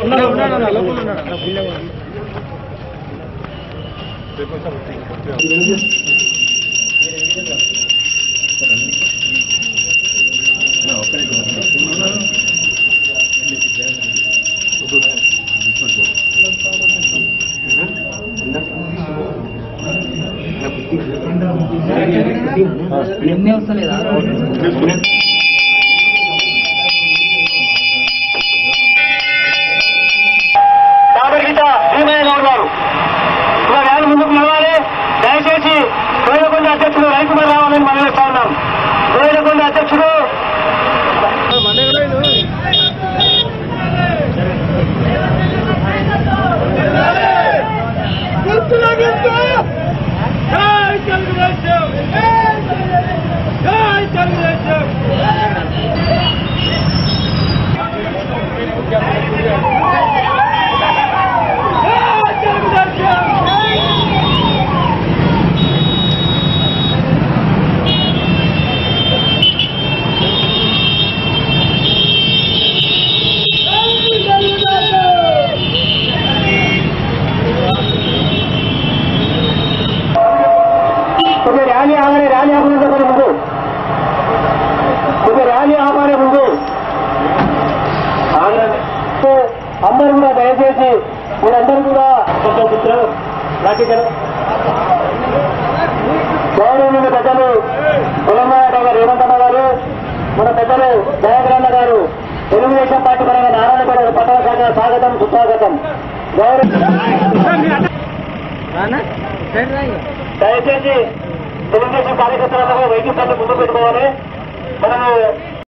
నిన్నే వస్తలేదా దాబర్గీత శ్రీమయ్య గౌడ్ గారు ఇలా వ్యాన్ ముందుకు నడవాలి దయచేసి కోయలకొండ అధ్యక్షుడు రవికుమార్ రావాలని మనం చేస్తా ఉన్నాం కోయలకొండ అధ్యక్షుడు కొద్దిగా ర్యాలీ ఆగానే ర్యాలీ ఆపడం చెప్పండి ముందు కొద్దిగా ర్యాలీ ఆపాలి ముందు ఆగండి. సో, అందరూ కూడా దయచేసి మీరందరూ కూడా కొంచెం కూర్చో. రాజకీయ గౌరవనీయ పెద్దలు తెలంగాణ గారు రేవంత్ అన్న గారు మన పెద్దలు జయగ్రహణ గారు తెలుగుదేశం పార్టీ పరంగా నారాయణపేట పట్టణ శాఖ స్వాగతం సుస్వాగతం గౌరవ దయచేసి తెలుగుదేశం కార్యకర్తలందరూ వైద్య పనులు ముందు పెట్టుకోవాలి మనము